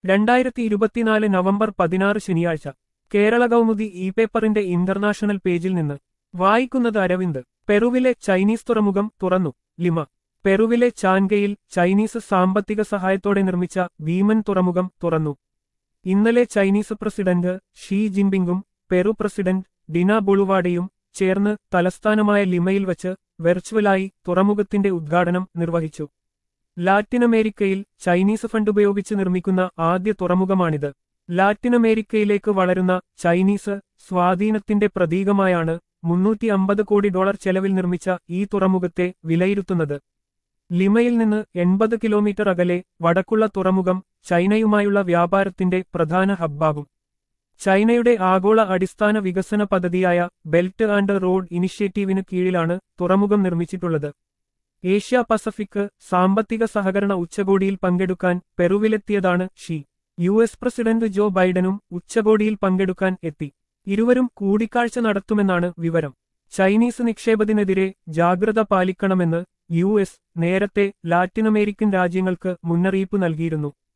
രണ്ടായിരത്തി ഇരുപത്തിനാല് നവംബർ പതിനാറ് ശനിയാഴ്ച കേരള കൗമുദി ഇ പേപ്പറിന്റെ ഇന്റർനാഷണൽ പേജിൽ നിന്ന് വായിക്കുന്നത് അരവിന്ദ് പെറുവിലെ ചൈനീസ് തുറമുഖം തുറന്നു ലിമ പെറുവിലെ ചാൻഗയിൽ ചൈനീസ് സാമ്പത്തിക സഹായത്തോടെ നിർമ്മിച്ച ഭീമൻ തുറമുഖം തുറന്നു ഇന്നലെ ചൈനീസ് പ്രസിഡന്റ് ഷീ ജിൻപിങ്ങും പെറു പ്രസിഡന്റ് ഡിന ബൊളുവാഡയും ചേർന്ന് തലസ്ഥാനമായ ലിമയിൽ വച്ച് വെർച്വലായി തുറമുഖത്തിന്റെ ഉദ്ഘാടനം നിർവഹിച്ചു ലാറ്റിനമേരിക്കയിൽ ചൈനീസ് ഫണ്ട് ഉപയോഗിച്ച് നിർമ്മിക്കുന്ന ആദ്യ തുറമുഖമാണിത് ലാറ്റിനമേരിക്കയിലേക്ക് വളരുന്ന ചൈനീസ് സ്വാധീനത്തിന്റെ പ്രതീകമായാണ് മുന്നൂറ്റി അമ്പത് കോടി ഡോളർ ചെലവിൽ നിർമ്മിച്ച ഈ തുറമുഖത്തെ വിലയിരുത്തുന്നത് ലിമയിൽ നിന്ന് എൺപത് കിലോമീറ്റർ അകലെ വടക്കുള്ള തുറമുഖം ചൈനയുമായുള്ള വ്യാപാരത്തിന്റെ പ്രധാന ഹബ്ബാകും ചൈനയുടെ ആഗോള അടിസ്ഥാന വികസന പദ്ധതിയായ ബെൽറ്റ് ആൻഡ് റോഡ് ഇനിഷ്യേറ്റീവിന് കീഴിലാണ് തുറമുഖം നിർമ്മിച്ചിട്ടുള്ളത് ഏഷ്യ പസഫിക് സാമ്പത്തിക സഹകരണ ഉച്ചകോടിയിൽ പങ്കെടുക്കാൻ പെറുവിലെത്തിയതാണ് Xi U S president Joe ബൈഡനും ഉച്ചകോടിയിൽ പങ്കെടുക്കാൻ എത്തി ഇരുവരും കൂടിക്കാഴ്ച നടത്തുമെന്നാണ് വിവരം ചൈനീസ് നിക്ഷേപത്തിനെതിരെ ജാഗ്രത പാലിക്കണമെന്ന് യു എസ് നേരത്തെ ലാറ്റിനമേരിക്കൻ രാജ്യങ്ങൾക്ക് മുന്നറിയിപ്പ് നൽകിയിരുന്നു